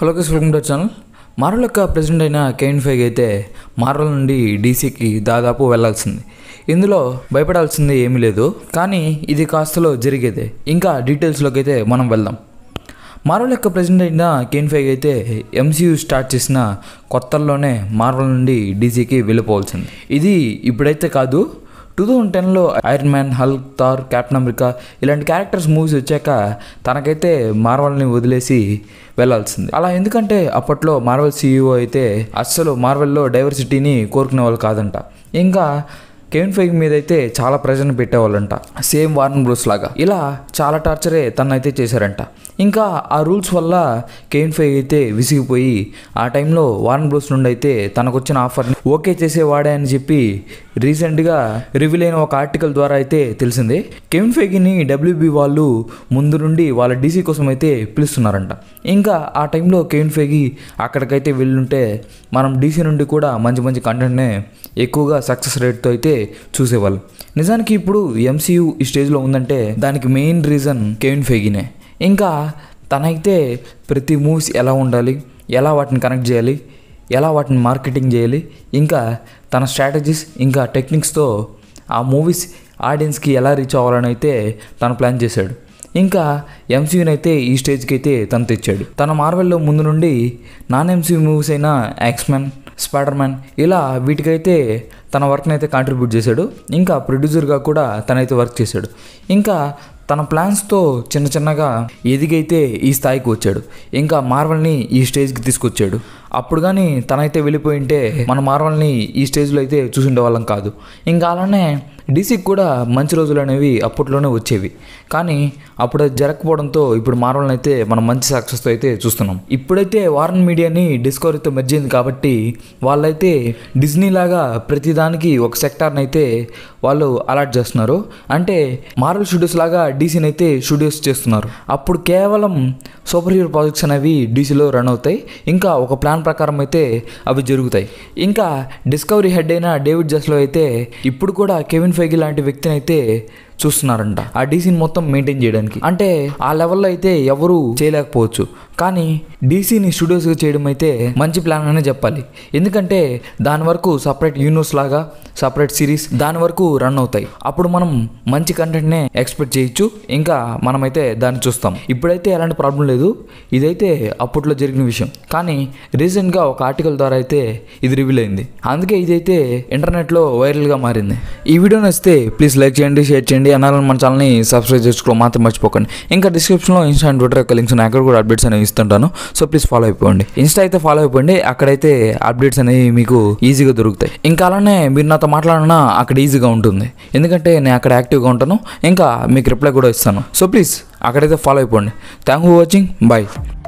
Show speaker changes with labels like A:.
A: hello guys welcome to channel Marvel యొక్క president అయిన Kevin Feige అయితే మార్వల్ నుండి డీసీకి దాదాపు వెళ్ళాల్సింది ఇందులో భయపడాల్సింది ఏమీ లేదు కానీ ఇది కాస్తలో జరిగేదే ఇంకా డీటెయిల్స్లోకి అయితే మనం వెళ్దాం మార్వల్ యొక్క ప్రెసిడెంట్ అయిన కెయిన్ ఫైగ్ అయితే ఎంసీయూ స్టార్ట్ చేసిన కొత్తల్లోనే మార్వల్ నుండి డీసీకి వెళ్ళిపోవాల్సింది ఇది ఇప్పుడైతే కాదు టూ థౌజండ్ టెన్లో Iron Man Hulk Thor Captain America ఇలాంటి క్యారెక్టర్స్ మూవీస్ వచ్చాక తనకైతే మార్వల్ని వదిలేసి వెళ్ళాల్సింది అలా ఎందుకంటే అప్పట్లో మార్వల్ సీఈఓ అయితే అస్సలు మార్వెల్లో డైవర్సిటీని కోరుకునే వాళ్ళు కాదంట ఇంకా కెవిన్ ఫైగ్ మీద అయితే చాలా ప్రెజర్ని పెట్టేవాళ్ళంట సేమ్ వార్న్ బ్రూస్ లాగా ఇలా చాలా టార్చరే తనైతే చేశారంట ఇంకా ఆ రూల్స్ వల్ల కెవిన్ ఫైగ్ అయితే విసిగిపోయి ఆ టైంలో వార్న్ బ్రూస్ నుండి అయితే తనకు వచ్చిన ఆఫర్ని ఓకే చేసేవాడే అని చెప్పి రీసెంట్గా రివీల్ అయిన ఒక ఆర్టికల్ ద్వారా అయితే తెలిసింది కెవిన్ ఫైగిని డబ్ల్యూబీ వాళ్ళు ముందు నుండి వాళ్ళ డీసీ కోసం అయితే పిలుస్తున్నారంట ఇంకా ఆ టైంలో కెవిన్ ఫైగి అక్కడికైతే వెళ్ళుంటే మనం డీసీ నుండి కూడా మంచి మంచి కంటెంట్నే ఎక్కువగా సక్సెస్ రేట్తో అయితే చూసేవాళ్ళం నిజానికి ఇప్పుడు ఎంసీయూ ఈ స్టేజ్లో ఉందంటే దానికి మెయిన్ రీజన్ కెవిన్ ఫెగినే ఇంకా తనైతే ప్రతి మూవీస్ ఎలా ఉండాలి ఎలా వాటిని కనెక్ట్ చేయాలి ఎలా వాటిని మార్కెటింగ్ చేయాలి ఇంకా తన స్ట్రాటజీస్ ఇంకా టెక్నిక్స్తో ఆ మూవీస్ ఆడియన్స్కి ఎలా రీచ్ అవ్వాలని అయితే తను ప్లాన్ చేశాడు ఇంకా ఎంసీయూని అయితే ఈ స్టేజ్కి అయితే తను తెచ్చాడు తన మార్వెల్లో ముందు నుండి నాన్ ఎంసీయూ మూవీస్ అయిన యాక్స్మెన్ స్పైడర్ మ్యాన్ ఇలా వీటికైతే తన వర్క్ని అయితే కాంట్రిబ్యూట్ చేశాడు ఇంకా ప్రొడ్యూసర్గా కూడా తనైతే వర్క్ చేశాడు ఇంకా తన ప్లాన్స్తో చిన్న చిన్నగా ఎదిగైతే ఈ స్థాయికి వచ్చాడు ఇంకా మార్వల్ని ఈ స్టేజ్కి తీసుకొచ్చాడు అప్పుడు కానీ తనైతే వెళ్ళిపోయి ఉంటే మన మార్వల్ని ఈ స్టేజ్లో అయితే చూసిండే వాళ్ళం కాదు ఇంకా అలానే డీసీకి కూడా మంచి రోజులు అనేవి అప్పట్లోనే వచ్చేవి కానీ అప్పుడు అది జరగకపోవడంతో ఇప్పుడు మార్వల్ని అయితే మనం మంచి సక్సెస్తో అయితే చూస్తున్నాం ఇప్పుడైతే వారన్ మీడియాని డిస్కవరీతో మెర్జ్ అయింది కాబట్టి వాళ్ళైతే డిజ్నీ లాగా ప్రతిదానికి ఒక సెక్టార్ని అయితే వాళ్ళు అలాట్ చేస్తున్నారు అంటే మార్వల్ స్టూడియోస్ లాగా డీసీని అయితే స్టూడియోస్ చేస్తున్నారు అప్పుడు కేవలం సూపర్ హీరో ప్రాజెక్ట్స్ అనేవి డీసీలో రన్ అవుతాయి ఇంకా ఒక ప్లాన్ ప్రకారం అయితే అవి జరుగుతాయి ఇంకా డిస్కవరీ హెడ్ అయిన డేవిడ్ జస్లో అయితే ఇప్పుడు కూడా కెవిన్ ఫైగి లాంటి వ్యక్తిని అయితే చూస్తున్నారంట ఆ డీసీని మొత్తం మెయింటైన్ చేయడానికి అంటే ఆ లెవెల్లో అయితే ఎవరు చేయలేకపోవచ్చు కానీ డీసీని స్టూడియోస్గా చేయడం అయితే మంచి ప్లాన్ అనే చెప్పాలి ఎందుకంటే దాని వరకు సపరేట్ యూనివర్స్ లాగా సపరేట్ సిరీస్ దాని వరకు రన్ అవుతాయి అప్పుడు మనం మంచి కంటెంట్నే ఎక్స్పెక్ట్ చేయొచ్చు ఇంకా మనమైతే దాన్ని చూస్తాం ఇప్పుడైతే ఎలాంటి ప్రాబ్లం లేదు ఇదైతే అప్పట్లో జరిగిన విషయం కానీ రీసెంట్గా ఒక ఆర్టికల్ ద్వారా అయితే ఇది రివీల్ అయింది అందుకే ఇదైతే ఇంటర్నెట్లో వైరల్గా మారింది ఈ వీడియో నచ్చితే ప్లీజ్ లైక్ చేయండి షేర్ చేయండి అనాలని మన ఛానల్ని సబ్స్క్రైబ్ చేసుకోవడం మాత్రం మర్చిపోకండి ఇంకా డిస్క్రిప్షన్లో ఇన్స్టా అండ్ ట్విట్టర్ యొక్క లింక్స్ ఉన్నాయి అక్కడ కూడా అప్డేట్స్ అనేవి ఇస్తుంటాను సో ప్లీజ్ ఫాలో అయిపోండి ఇన్స్టా అయితే ఫాలో అయిపోండి అక్కడైతే అప్డేట్స్ అనేవి మీకు ఈజీగా దొరుకుతాయి ఇంకా అలానే మీరు నాతో మాట్లాడినా అక్కడ ఈజీగా ఉంటుంది ఎందుకంటే నేను అక్కడ యాక్టివ్గా ఉంటాను ఇంకా మీకు రిప్లై కూడా ఇస్తాను సో ప్లీజ్ అక్కడైతే ఫాలో అయిపోండి థ్యాంక్ ఫర్ వాచింగ్ బాయ్